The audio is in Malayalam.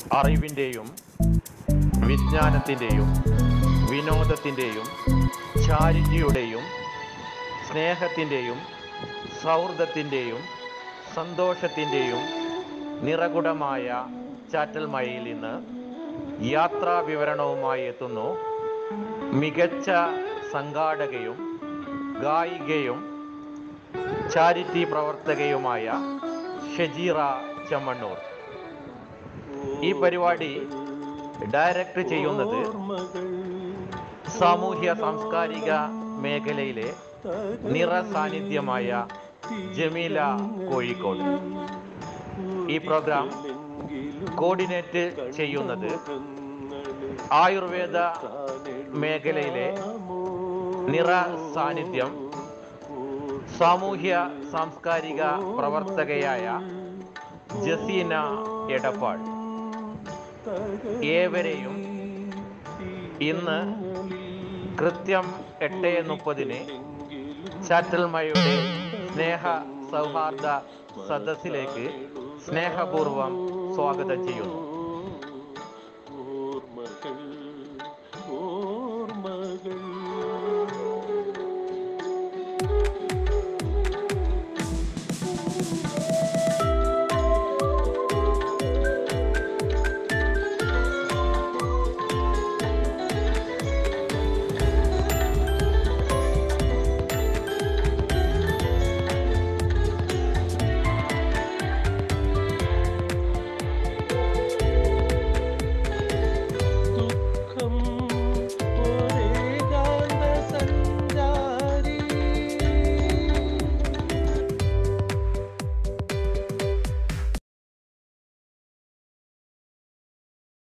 അറിവിൻ്റെയും വിജ്ഞാനത്തിൻ്റെയും വിനോദത്തിൻ്റെയും ചാരിറ്റിയുടെയും സ്നേഹത്തിൻ്റെയും സൗഹൃദത്തിൻ്റെയും സന്തോഷത്തിൻ്റെയും നിറകുടമായ ചാറ്റൽമഴയിൽ നിന്ന് യാത്രാ വിവരണവുമായി എത്തുന്നു മികച്ച സംഘാടകയും ഗായികയും ചാരിറ്റി പ്രവർത്തകയുമായ ഷജീറ ചമ്മണ്ണൂർ ഈ പരിപാടി ഡയറക്റ്റ് ചെയ്യുന്നത് സാമൂഹ്യ സാംസ്കാരിക മേഖലയിലെ നിറ സാന്നിധ്യമായ ജമീല കോഴിക്കോട് ഈ പ്രോഗ്രാം കോർഡിനേറ്റ് ചെയ്യുന്നത് ആയുർവേദ മേഖലയിലെ നിറ സാന്നിധ്യം സാമൂഹ്യ സാംസ്കാരിക പ്രവർത്തകയായ ജസീന എടപ്പാൾ ഏവരെയും ഇന്ന് കൃത്യം എട്ട് മുപ്പതിന് ചാറ്റൽമയുടെ സ്നേഹ സൗഹാർദ്ദ സദസ്സിലേക്ക് സ്നേഹപൂർവം സ്വാഗതം ചെയ്യുന്നു